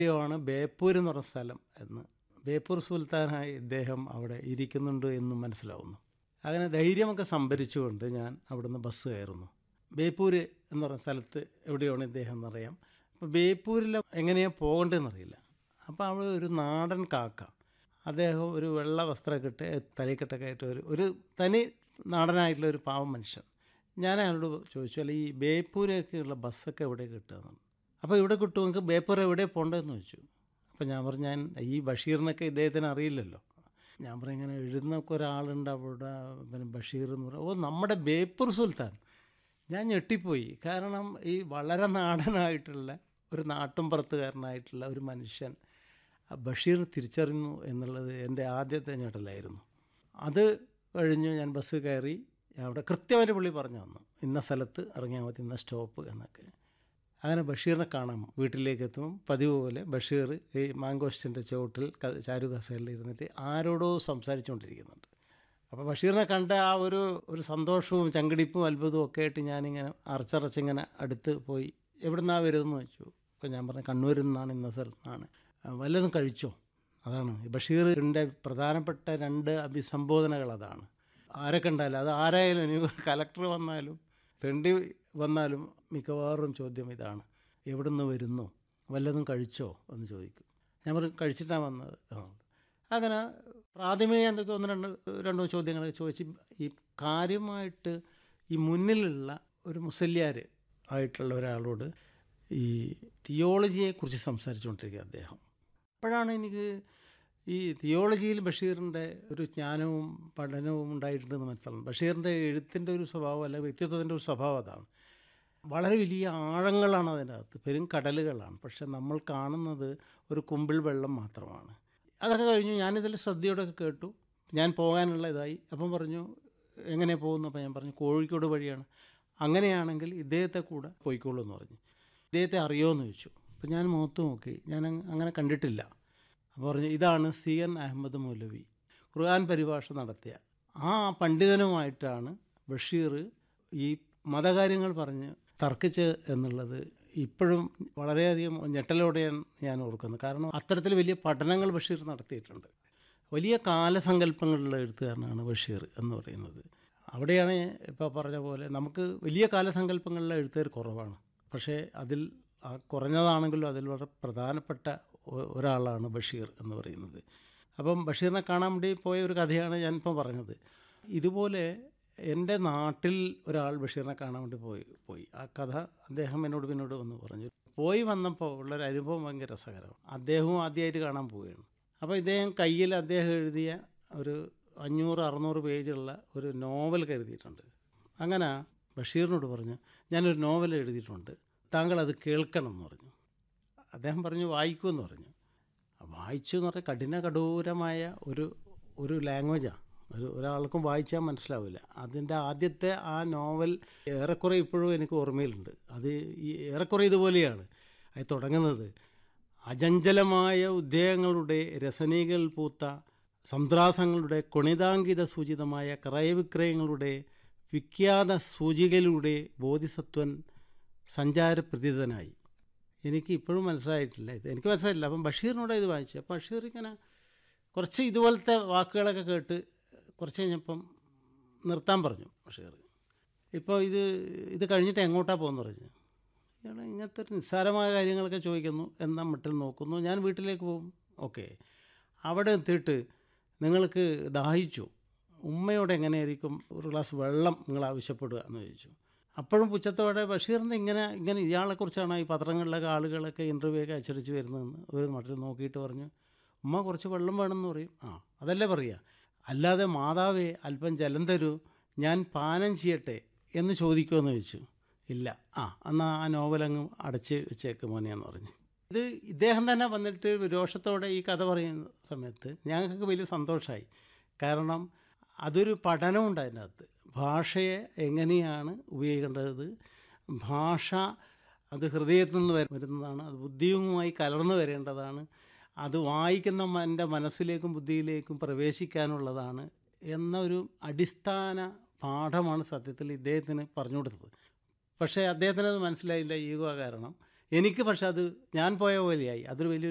ാണ് ബേപ്പൂർ എന്ന് പറഞ്ഞ സ്ഥലം എന്ന് ബേപ്പൂർ സുൽത്താനായി ഇദ്ദേഹം അവിടെ ഇരിക്കുന്നുണ്ട് എന്നും മനസ്സിലാവുന്നു അങ്ങനെ ധൈര്യമൊക്കെ സംഭരിച്ചുകൊണ്ട് ഞാൻ അവിടുന്ന് ബസ് കയറുന്നു ബേപ്പൂർ എന്ന് പറഞ്ഞ സ്ഥലത്ത് എവിടെയാണ് ഇദ്ദേഹം എന്നറിയാം അപ്പോൾ ബേപ്പൂരിൽ എങ്ങനെയാണ് പോകേണ്ടതെന്നറിയില്ല അപ്പോൾ അവിടെ ഒരു നാടൻ കാക്ക അദ്ദേഹം ഒരു വെള്ള വസ്ത്രമൊക്കെ ഇട്ട് തലക്കെട്ടൊക്കെ ആയിട്ട് ഒരു ഒരു തനി നാടനായിട്ടുള്ള ഒരു പാവം മനുഷ്യൻ ഞാൻ അയാളോട് ചോദിച്ചു അല്ല ഈ ബേപ്പൂരൊക്കെയുള്ള ബസ്സൊക്കെ എവിടെ കിട്ടുകയെന്ന് അപ്പോൾ ഇവിടെ കിട്ടും നിങ്ങൾക്ക് ബേപ്പൂർ എവിടെ പോകേണ്ടതെന്ന് ചോദിച്ചു അപ്പോൾ ഞാൻ പറഞ്ഞു ഞാൻ ഈ ബഷീറിനൊക്കെ ഇദ്ദേഹത്തിന് അറിയില്ലല്ലോ ഞാൻ പറഞ്ഞു ഇങ്ങനെ എഴുതുന്നൊക്കെ ഒരാളുണ്ട് അവിടെ പിന്നെ ബഷീർ എന്ന് പറഞ്ഞു ഓ നമ്മുടെ ബേപ്പൂർ സുൽത്താൻ ഞാൻ ഞെട്ടിപ്പോയി കാരണം ഈ വളരെ നാടനായിട്ടുള്ള ഒരു നാട്ടുംപുറത്തുകാരനായിട്ടുള്ള ഒരു മനുഷ്യൻ ആ ബഷീർ തിരിച്ചറിഞ്ഞു എന്നുള്ളത് എൻ്റെ ആദ്യത്തെ ഞെട്ടലായിരുന്നു അത് കഴിഞ്ഞു ഞാൻ ബസ് കയറി അവിടെ കൃത്യമായിട്ട് പുള്ളി പറഞ്ഞു തന്നു ഇന്ന സ്ഥലത്ത് ഇറങ്ങിയാൽ മതി ഇന്ന സ്റ്റോപ്പ് എന്നൊക്കെ അങ്ങനെ ബഷീറിനെ കാണാം വീട്ടിലേക്ക് എത്തും പതിവ് പോലെ ബഷീർ ഈ മാങ്കോസ്റ്റിൻ്റെ ചുവട്ടിൽ ക- ചാരു കസേരയിൽ ഇരുന്നിട്ട് ആരോടോ സംസാരിച്ചുകൊണ്ടിരിക്കുന്നുണ്ട് അപ്പോൾ ബഷീറിനെ കണ്ട ആ ഒരു ഒരു സന്തോഷവും ചങ്കിടിപ്പും അത്ഭുതവും ഒക്കെ ആയിട്ട് ഞാനിങ്ങനെ അറച്ചറച്ചിങ്ങനെ അടുത്ത് പോയി എവിടെ നിന്നാണ് വരുന്നതെന്ന് ചോദിച്ചു അപ്പോൾ ഞാൻ പറഞ്ഞു കണ്ണൂരിൽ നിന്നാണ് ഇന്ന സ്ഥലത്ത് നിന്നാണ് "ആ, വല്ലതും കഴിച്ചോ അതാണ് ഈ ബഷീറിൻ്റെ പ്രധാനപ്പെട്ട രണ്ട് അഭിസംബോധനകൾ അതാണ് ആരെ കണ്ടാലും അത് ആരായാലും ഇനി കലക്ടർ വന്നാലും തെണ്ടി വന്നാലും മിക്കവാറും ചോദ്യം ഇതാണ് എവിടുന്ന് വരുന്നു വല്ലതും കഴിച്ചോ എന്ന് ചോദിക്കും ഞാൻ പറയും കഴിച്ചിട്ടാണ് വന്നത് ആ. അങ്ങനെ പ്രാഥമിക എന്തൊക്കെ ഒന്ന് രണ്ട് രണ്ടോ ചോദ്യങ്ങളൊക്കെ ചോദിച്ച് ഈ കാര്യമായിട്ട് ഈ മുന്നിലുള്ള ഒരു മുസല്യാർ ആയിട്ടുള്ള ഒരാളോട് ഈ തിയോളജിയെക്കുറിച്ച് സംസാരിച്ചുകൊണ്ടിരിക്കുക അദ്ദേഹം അപ്പോഴാണ് എനിക്ക് ഈ തിയോളജിയിൽ ബഷീറിൻ്റെ ഒരു ജ്ഞാനവും പഠനവും ഉണ്ടായിട്ടുണ്ടെന്ന് മനസ്സിലാവും ബഷീറിൻ്റെ എഴുത്തിൻ്റെ ഒരു സ്വഭാവം അല്ലെങ്കിൽ വ്യക്തിത്വത്തിൻ്റെ ഒരു സ്വഭാവം അതാണ് വളരെ വലിയ ആഴങ്ങളാണ് അതിൻ്റെ അകത്ത് പെരും കടലുകളാണ് പക്ഷെ നമ്മൾ കാണുന്നത് ഒരു കുമ്പിൾ വെള്ളം മാത്രമാണ് അതൊക്കെ കഴിഞ്ഞു ഞാനിതിൽ ശ്രദ്ധയോടൊക്കെ കേട്ടു ഞാൻ പോകാനുള്ള ഇതായി അപ്പം പറഞ്ഞു എങ്ങനെ പോകുന്നു അപ്പോൾ ഞാൻ പറഞ്ഞു കോഴിക്കോട് വഴിയാണ് അങ്ങനെയാണെങ്കിൽ ഇദ്ദേഹത്തെ കൂടെ പോയിക്കോളൂ എന്ന് പറഞ്ഞു ഇദ്ദേഹത്തെ അറിയുമോ ചോദിച്ചു അപ്പോൾ ഞാൻ മുഖത്ത് നോക്കി ഞാൻ അങ് അങ്ങനെ കണ്ടിട്ടില്ല അപ്പോൾ പറഞ്ഞു ഇതാണ് സി എൻ അഹമ്മദ് മൗലവി ഖുർആൻ പരിഭാഷ നടത്തിയ ആ പണ്ഡിതനുമായിട്ടാണ് ബഷീർ ഈ മതകാര്യങ്ങൾ പറഞ്ഞ് തർക്കിച്ച് എന്നുള്ളത് ഇപ്പോഴും വളരെയധികം ഞെട്ടലോടെയാണ് ഞാൻ ഓർക്കുന്നത് കാരണം അത്തരത്തിൽ വലിയ പഠനങ്ങൾ ബഷീർ നടത്തിയിട്ടുണ്ട് വലിയ കാലസങ്കല്പങ്ങളുള്ള എഴുത്തുകാരനാണ് ബഷീർ എന്ന് പറയുന്നത് അവിടെയാണ് ഇപ്പോൾ പറഞ്ഞ പോലെ നമുക്ക് വലിയ കാലസങ്കല്പങ്ങളിലെ എഴുത്തുകാർ കുറവാണ് പക്ഷേ അതിൽ ആ കുറഞ്ഞതാണെങ്കിലും അതിൽ വളരെ പ്രധാനപ്പെട്ട ഒ- ഒരാളാണ് ബഷീർ എന്ന് പറയുന്നത് അപ്പം ബഷീറിനെ കാണാൻ വേണ്ടി പോയ ഒരു കഥയാണ് ഞാനിപ്പോൾ പറഞ്ഞത് ഇതുപോലെ എൻ്റെ നാട്ടിൽ ഒരാൾ ബഷീറിനെ കാണാൻ വേണ്ടി പോയി പോയി ആ കഥ അദ്ദേഹം എന്നോട് പിന്നോട് വന്ന് പറഞ്ഞു പോയി വന്നപ്പോൾ ഉള്ളൊരു അനുഭവം ഭയങ്കര രസകരമാണ് അദ്ദേഹവും ആദ്യമായിട്ട് കാണാൻ പോവുകയാണ് അപ്പോൾ ഇദ്ദേഹം കയ്യിൽ അദ്ദേഹം എഴുതിയ ഒരു അഞ്ഞൂറ് അറുന്നൂറ് പേജുള്ള ഒരു നോവൽ കരുതിയിട്ടുണ്ട് അങ്ങനെ ബഷീറിനോട് പറഞ്ഞു ഞാനൊരു നോവൽ എഴുതിയിട്ടുണ്ട് താങ്കൾ അത് കേൾക്കണം എന്ന് പറഞ്ഞു അദ്ദേഹം പറഞ്ഞു വായിക്കുമെന്ന് പറഞ്ഞു വായിച്ചു എന്ന് പറഞ്ഞാൽ കഠിന കഠോരമായ ഒരു ഒരു ലാംഗ്വേജാണ് ഒരു ഒരാൾക്കും വായിച്ചാൽ മനസ്സിലാവില്ല അതിൻ്റെ ആദ്യത്തെ ആ നോവൽ ഏറെക്കുറെ ഇപ്പോഴും എനിക്ക് ഓർമ്മയിലുണ്ട് അത് ഈ ഏറെക്കുറെ ഇതുപോലെയാണ് അത് തുടങ്ങുന്നത് അചഞ്ചലമായ ഉദ്യോഗങ്ങളുടെ രസനീകൾ പൂത്ത സന്ത്രാസങ്ങളുടെ കൊണിതാങ്കിത സൂചിതമായ ക്രയവിക്രയങ്ങളുടെ വിഖ്യാത സൂചികയിലൂടെ ബോധിസത്വൻ സഞ്ചാരപ്രതീതനായി എനിക്ക് ഇപ്പോഴും മനസ്സിലായിട്ടില്ല ഇത് എനിക്ക് മനസ്സിലായില്ല അപ്പം ബഷീറിനോട് ഇത് വായിച്ചു അപ്പം ബഷീർ ഇങ്ങനെ കുറച്ച് ഇതുപോലത്തെ വാക്കുകളൊക്കെ കേട്ട് കുറച്ച് കഴിഞ്ഞപ്പം നിർത്താൻ പറഞ്ഞു ബഷീർ ഇപ്പോൾ ഇത് ഇത് കഴിഞ്ഞിട്ട് എങ്ങോട്ടാണ് പോകുന്നു പറഞ്ഞു ഇയാൾ ഇങ്ങനത്തെ ഒരു നിസ്സാരമായ കാര്യങ്ങളൊക്കെ ചോദിക്കുന്നു എന്ന മട്ടിൽ നോക്കുന്നു ഞാൻ വീട്ടിലേക്ക് പോകും ഓക്കെ അവിടെ എത്തിയിട്ട് നിങ്ങൾക്ക് ദാഹിച്ചു ഉമ്മയോട് എങ്ങനെയായിരിക്കും ഒരു ഗ്ലാസ് വെള്ളം നിങ്ങൾ ആവശ്യപ്പെടുക എന്ന് ചോദിച്ചു അപ്പോഴും പുച്ഛത്തോടെ ബഷീറിൻ്റെ ഇങ്ങനെ ഇങ്ങനെ ഇയാളെക്കുറിച്ചാണ് ഈ പത്രങ്ങളിലൊക്കെ ആളുകളൊക്കെ ഇൻ്റർവ്യൂ ഒക്കെ അച്ചടിച്ച് വരുന്നതെന്ന് ഒരു മട്ടിൽ നോക്കിയിട്ട് പറഞ്ഞു ഉമ്മ കുറച്ച് വെള്ളം വേണമെന്ന് പറയും ആ അതല്ലേ പറയുക അല്ലാതെ മാതാവേ അല്പം ജലം തരൂ ഞാൻ പാനം ചെയ്യട്ടെ എന്ന് ചോദിക്കുമെന്ന് ചോദിച്ചു ഇല്ല ആ എന്നാൽ ആ നോവലങ്ങ് അടച്ച് വെച്ചേക്ക് മോനെന്ന് പറഞ്ഞു ഇത് ഇദ്ദേഹം തന്നെ വന്നിട്ട് രോഷത്തോടെ ഈ കഥ പറയുന്ന സമയത്ത് ഞങ്ങൾക്ക് വലിയ സന്തോഷമായി കാരണം അതൊരു പഠനമുണ്ട് അതിനകത്ത് ഭാഷയെ എങ്ങനെയാണ് ഉപയോഗിക്കേണ്ടത് ഭാഷ അത് ഹൃദയത്തിൽ നിന്ന് വര- വരുന്നതാണ് അത് ബുദ്ധിയുമായി കലർന്നു വരേണ്ടതാണ് അത് വായിക്കുന്ന മ- എൻ്റെ മനസ്സിലേക്കും ബുദ്ധിയിലേക്കും പ്രവേശിക്കാനുള്ളതാണ് എന്നൊരു അടിസ്ഥാന പാഠമാണ് സത്യത്തിൽ ഇദ്ദേഹത്തിന് പറഞ്ഞു കൊടുത്തത് പക്ഷേ അദ്ദേഹത്തിന് അത് മനസ്സിലായില്ല ഈഗോ കാരണം എനിക്ക് പക്ഷെ അത് ഞാൻ പോയ പോലെയായി അതൊരു വലിയ